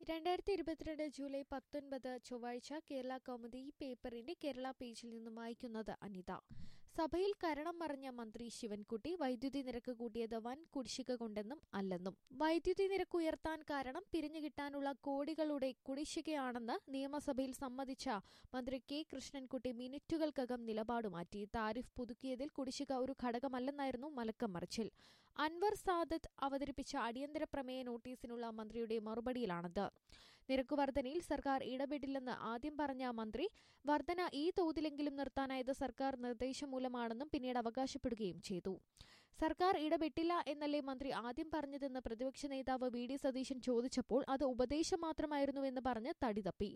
രണ്ടായിരത്തി ഇരുപത്തിരണ്ട് ജൂലൈ പത്തൊൻപത് ചൊവ്വാഴ്ച കേരള കൗമുദി പേപ്പറിന്റെ കേരള പേജിൽ നിന്നും വായിക്കുന്നത് അനിത സഭയിൽ കരണം മറിഞ്ഞ മന്ത്രി ശിവൻകുട്ടി വൈദ്യുതി നിരക്ക് കൂട്ടിയത് വൻ കുടിശ്ശിക കൊണ്ടെന്നും അല്ലെന്നും വൈദ്യുതി നിരക്ക് ഉയർത്താൻ കാരണം പിരിഞ്ഞു കിട്ടാനുള്ള കോടികളുടെ കുടിശ്ശികയാണെന്ന് നിയമസഭയിൽ സമ്മതിച്ച മന്ത്രി കെ കൃഷ്ണൻകുട്ടി മിനിറ്റുകൾക്കകം നിലപാട് മാറ്റി താരിഫ് പുതുക്കിയതിൽ കുടിശ്ശിക ഒരു ഘടകമല്ലെന്നായിരുന്നു മലക്കം മറിച്ചിൽ അൻവർ സാദത്ത് അവതരിപ്പിച്ച അടിയന്തര പ്രമേയ നോട്ടീസിനുള്ള മന്ത്രിയുടെ മറുപടിയിലാണത് നിരക്ക് വർധനയിൽ സർക്കാർ ഇടപെടില്ലെന്ന് ആദ്യം പറഞ്ഞ മന്ത്രി വർധന ഈ തോതിലെങ്കിലും നിർത്താനായത് സർക്കാർ നിർദ്ദേശം മൂലമാണെന്നും പിന്നീട് അവകാശപ്പെടുകയും ചെയ്തു സർക്കാർ ഇടപെട്ടില്ല എന്നല്ലേ മന്ത്രി ആദ്യം പറഞ്ഞതെന്ന് പ്രതിപക്ഷ നേതാവ് വി ഡി സതീശൻ ചോദിച്ചപ്പോൾ അത് ഉപദേശം മാത്രമായിരുന്നുവെന്ന് പറഞ്ഞ് തടിതപ്പി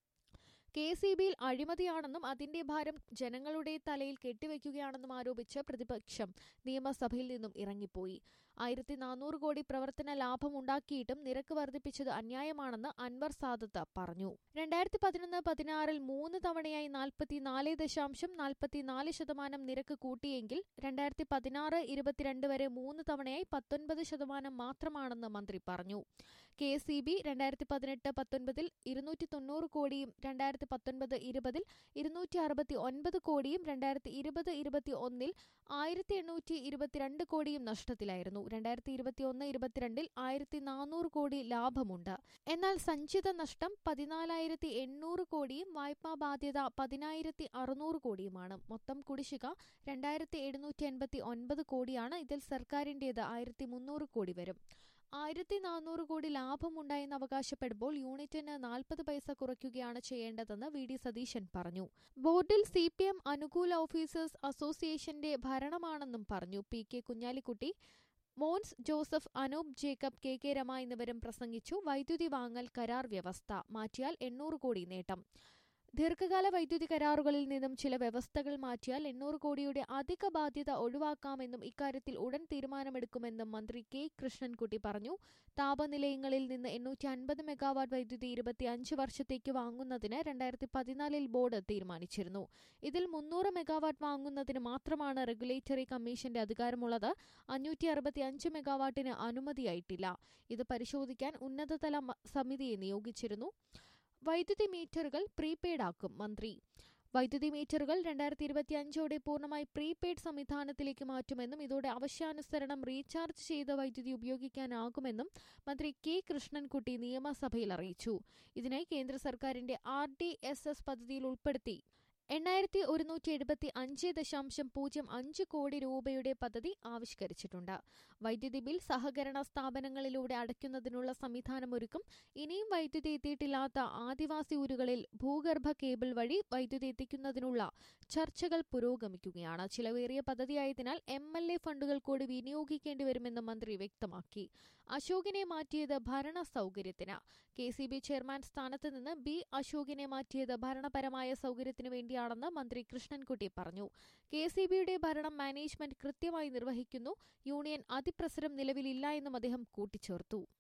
കെ സി ബിയിൽ അഴിമതിയാണെന്നും അതിന്റെ ഭാരം ജനങ്ങളുടെ തലയിൽ കെട്ടിവെക്കുകയാണെന്നും ആരോപിച്ച് പ്രതിപക്ഷം നിയമസഭയിൽ നിന്നും ഇറങ്ങിപ്പോയി ആയിരത്തി നാനൂറ് കോടി പ്രവർത്തന ലാഭം ഉണ്ടാക്കിയിട്ടും നിരക്ക് വർദ്ധിപ്പിച്ചത് അന്യായമാണെന്ന് അൻവർ സാദത്ത് പറഞ്ഞു രണ്ടായിരത്തി പതിനൊന്ന് പതിനാറിൽ മൂന്ന് തവണയായി നാൽപ്പത്തിനാല് ദശാംശം നാൽപ്പത്തിനാല് ശതമാനം നിരക്ക് കൂട്ടിയെങ്കിൽ രണ്ടായിരത്തി പതിനാറ് ഇരുപത്തിരണ്ട് വരെ മൂന്ന് തവണയായി പത്തൊൻപത് ശതമാനം മാത്രമാണെന്ന് മന്ത്രി പറഞ്ഞു കെ സി ബി രണ്ടായിരത്തി പതിനെട്ട് പത്തൊൻപതിൽ ഇരുന്നൂറ്റി തൊണ്ണൂറ് കോടിയും രണ്ടായിരത്തി പത്തൊൻപത് ഇരുപതിൽ ഇരുന്നൂറ്റി അറുപത്തി ഒൻപത് കോടിയും രണ്ടായിരത്തി ഇരുപത് ഇരുപത്തി ഒന്നിൽ ആയിരത്തി എണ്ണൂറ്റി ഇരുപത്തിരണ്ട് കോടിയും നഷ്ടത്തിലായിരുന്നു രണ്ടായിരത്തി ഇരുപത്തി ഒന്ന് ഇരുപത്തിരണ്ടിൽ ആയിരത്തി നാനൂറ് കോടി ലാഭമുണ്ട് എന്നാൽ സഞ്ചിത നഷ്ടം പതിനാലായിരത്തി എണ്ണൂറ് കോടിയും വായ്പാ ബാധ്യത പതിനായിരത്തി അറുന്നൂറ് കോടിയുമാണ് മൊത്തം കുടിശ്ശിക രണ്ടായിരത്തി എഴുന്നൂറ്റി എൺപത്തി ഒൻപത് കോടിയാണ് ഇതിൽ സർക്കാരിന്റേത് ആയിരത്തി മുന്നൂറ് കോടി വരും ആയിരത്തി നാനൂറ് കോടി ലാഭമുണ്ടായെന്ന് അവകാശപ്പെടുമ്പോൾ യൂണിറ്റിന് നാൽപ്പത് പൈസ കുറയ്ക്കുകയാണ് ചെയ്യേണ്ടതെന്ന് വി ഡി സതീശൻ പറഞ്ഞു ബോർഡിൽ സി പി എം അനുകൂല ഓഫീസേഴ്സ് അസോസിയേഷന്റെ ഭരണമാണെന്നും പറഞ്ഞു P K Kunhalikutty Mons Joseph Anoop Jacob K K Rama എന്നിവരും പ്രസംഗിച്ചു വൈദ്യുതി വാങ്ങൽ കരാർ വ്യവസ്ഥ മാറ്റിയാൽ എണ്ണൂറ് കോടി നേട്ടം ദീർഘകാല വൈദ്യുതി കരാറുകളിൽ നിന്നും ചില വ്യവസ്ഥകൾ മാറ്റിയാൽ എണ്ണൂറ് കോടിയുടെ അധിക ബാധ്യത ഒഴിവാക്കാമെന്നും ഇക്കാര്യത്തിൽ ഉടൻ തീരുമാനമെടുക്കുമെന്നും മന്ത്രി കെ കൃഷ്ണൻകുട്ടി പറഞ്ഞു താപനിലയങ്ങളിൽ നിന്ന് എണ്ണൂറ്റി അൻപത് മെഗാവാട്ട് വൈദ്യുതി ഇരുപത്തിയഞ്ച് വർഷത്തേക്ക് വാങ്ങുന്നതിന് രണ്ടായിരത്തി പതിനാലിൽ ബോർഡ് തീരുമാനിച്ചിരുന്നു ഇതിൽ മുന്നൂറ് മെഗാവാട്ട് വാങ്ങുന്നതിന് മാത്രമാണ് റെഗുലേറ്ററി കമ്മീഷന്റെ അധികാരമുള്ളത് അഞ്ഞൂറ്റി അറുപത്തിയഞ്ച് മെഗാവാട്ടിന് അനുമതിയായിട്ടില്ല ഇത് പരിശോധിക്കാൻ ഉന്നതതല സമിതിയെ നിയോഗിച്ചിരുന്നു വൈദ്യുതി മീറ്ററുകൾ പ്രീപെയ്ഡ് ആക്കും മന്ത്രി വൈദ്യുതി മീറ്ററുകൾ രണ്ടായിരത്തി ഇരുപത്തിയഞ്ചോടെ പൂർണ്ണമായി പ്രീപെയ്ഡ് സംവിധാനത്തിലേക്ക് മാറ്റുമെന്നും ഇതോടെ ആവശ്യാനുസരണം റീചാർജ് ചെയ്ത വൈദ്യുതി ഉപയോഗിക്കാനാകുമെന്നും മന്ത്രി കെ കൃഷ്ണൻകുട്ടി നിയമസഭയിൽ അറിയിച്ചു ഇതിനായി കേന്ദ്ര സർക്കാരിന്റെ ആർ ഡി എസ് എസ് പദ്ധതിയിൽ ഉൾപ്പെടുത്തി എണ്ണായിരത്തി ഒരുന്നൂറ്റി എഴുപത്തി അഞ്ച് ദശാംശം പൂജ്യം അഞ്ച് കോടി രൂപയുടെ പദ്ധതി ആവിഷ്കരിച്ചിട്ടുണ്ട് വൈദ്യുതി ബിൽ സഹകരണ സ്ഥാപനങ്ങളിലൂടെ അടയ്ക്കുന്നതിനുള്ള സംവിധാനമൊരുക്കും ഇനിയും വൈദ്യുതി എത്തിയിട്ടില്ലാത്ത ആദിവാസി ഊരുകളിൽ ഭൂഗർഭ കേബിൾ വഴി വൈദ്യുതി എത്തിക്കുന്നതിനുള്ള ചർച്ചകൾ പുരോഗമിക്കുകയാണ് ചിലവേറിയ പദ്ധതിയായതിനാൽ എം എൽ എ ഫണ്ടുകൾ കൂടി വിനിയോഗിക്കേണ്ടി വരുമെന്ന് മന്ത്രി വ്യക്തമാക്കി അശോകിനെ മാറ്റിയത് ഭരണ സൗകര്യത്തിന് കെ സി ബി ചെയർമാൻ സ്ഥാനത്ത് നിന്ന് ബി അശോകിനെ മാറ്റിയത് ഭരണപരമായ സൗകര്യത്തിന് വേണ്ടി വേണ്ടിയാണെന്ന് മന്ത്രി കൃഷ്ണൻകുട്ടി പറഞ്ഞു കെ സി ബിയുടെ ഭരണം മാനേജ്മെന്റ് കൃത്യമായി നിർവഹിക്കുന്നു യൂണിയൻ അതിപ്രസരം നിലവിലില്ല എന്നും അദ്ദേഹം കൂട്ടിച്ചേർത്തു